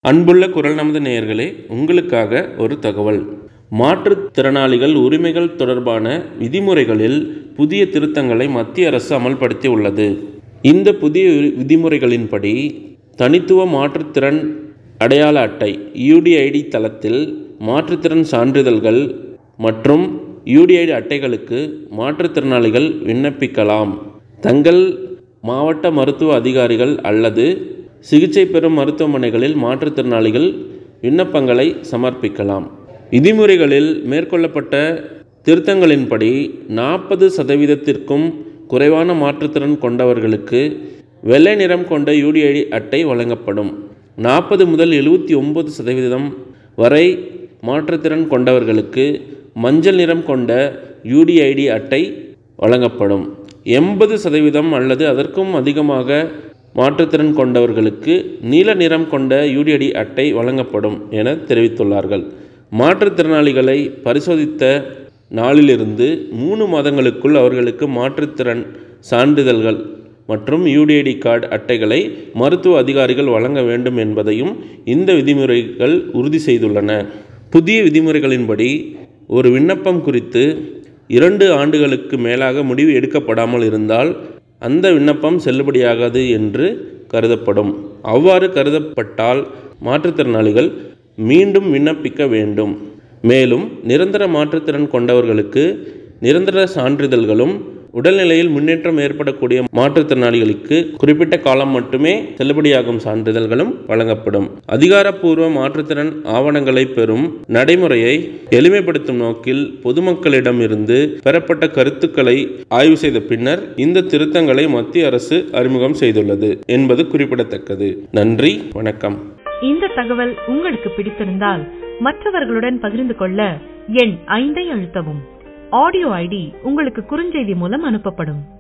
அன்புள்ள குரல் நமது நேயர்களே உங்களுக்காக ஒரு தகவல் மாற்றுத்திறனாளிகள் உரிமைகள் தொடர்பான விதிமுறைகளில் புதிய திருத்தங்களை மத்திய அரசு அமல்படுத்தி உள்ளது இந்த புதிய வி- விதிமுறைகளின்படி தனித்துவ மாற்றுத்திறன் அடையாள அட்டை யூடிஐடி தளத்தில் மாற்றுத்திறன் சான்றிதழ்கள் மற்றும் யூடிஐடி அட்டைகளுக்கு மாற்றுத்திறனாளிகள் விண்ணப்பிக்கலாம் தங்கள் மாவட்ட மருத்துவ அதிகாரிகள் அல்லது சிகிச்சை பெறும் மருத்துவமனைகளில் மாற்றுத்திறனாளிகள் விண்ணப்பங்களை சமர்ப்பிக்கலாம் விதிமுறைகளில் மேற்கொள்ளப்பட்ட திருத்தங்களின்படி நாற்பது சதவீதத்திற்கும் குறைவான மாற்றுத்திறன் கொண்டவர்களுக்கு வெள்ளை நிறம் கொண்ட யூடிஐடி அட்டை வழங்கப்படும் நாற்பது முதல் எழுபத்தி ஒம்பது சதவீதம் வரை மாற்றுத்திறன் கொண்டவர்களுக்கு மஞ்சள் நிறம் கொண்ட யூடிஐடி அட்டை வழங்கப்படும் எண்பது சதவீதம் அல்லது அதற்கும் அதிகமாக மாற்றுத்திறன் கொண்டவர்களுக்கு நீல நிறம் கொண்ட யூடிஐடி அட்டை வழங்கப்படும் என தெரிவித்துள்ளார்கள் மாற்றுத்திறனாளிகளை பரிசோதித்த நாளிலிருந்து மூணு மாதங்களுக்குள் அவர்களுக்கு மாற்றுத்திறன் சான்றிதழ்கள் மற்றும் யூடிஐடி கார்டு அட்டைகளை மருத்துவ அதிகாரிகள் வழங்க வேண்டும் என்பதையும் இந்த விதிமுறைகள் உறுதி செய்துள்ளன புதிய விதிமுறைகளின்படி ஒரு விண்ணப்பம் குறித்து இரண்டு ஆண்டுகளுக்கு மேலாக முடிவு எடுக்கப்படாமல் இருந்தால் அந்த விண்ணப்பம் செல்லுபடியாகாது என்று கருதப்படும் அவ்வாறு கருதப்பட்டால் மாற்றுத்திறனாளிகள் மீண்டும் விண்ணப்பிக்க வேண்டும் மேலும் நிரந்தர மாற்றுத்திறன் கொண்டவர்களுக்கு நிரந்தர சான்றிதழ்களும் உடல்நிலையில் முன்னேற்றம் ஏற்படக்கூடிய மாற்றுத்திறனாளிகளுக்கு குறிப்பிட்ட காலம் மட்டுமே செல்லுபடியாகும் சான்றிதழ்களும் வழங்கப்படும் அதிகாரப்பூர்வ மாற்றுத்திறன் ஆவணங்களை பெறும் நடைமுறையை எளிமைப்படுத்தும் நோக்கில் பொதுமக்களிடமிருந்து பெறப்பட்ட கருத்துக்களை ஆய்வு செய்த பின்னர் இந்த திருத்தங்களை மத்திய அரசு அறிமுகம் செய்துள்ளது என்பது குறிப்பிடத்தக்கது நன்றி வணக்கம் இந்த தகவல் உங்களுக்கு பிடித்திருந்தால் மற்றவர்களுடன் பகிர்ந்து கொள்ள எண் ஐந்தை அழுத்தவும் ஆடியோ ஐடி உங்களுக்கு குறுஞ்செய்தி மூலம் அனுப்பப்படும்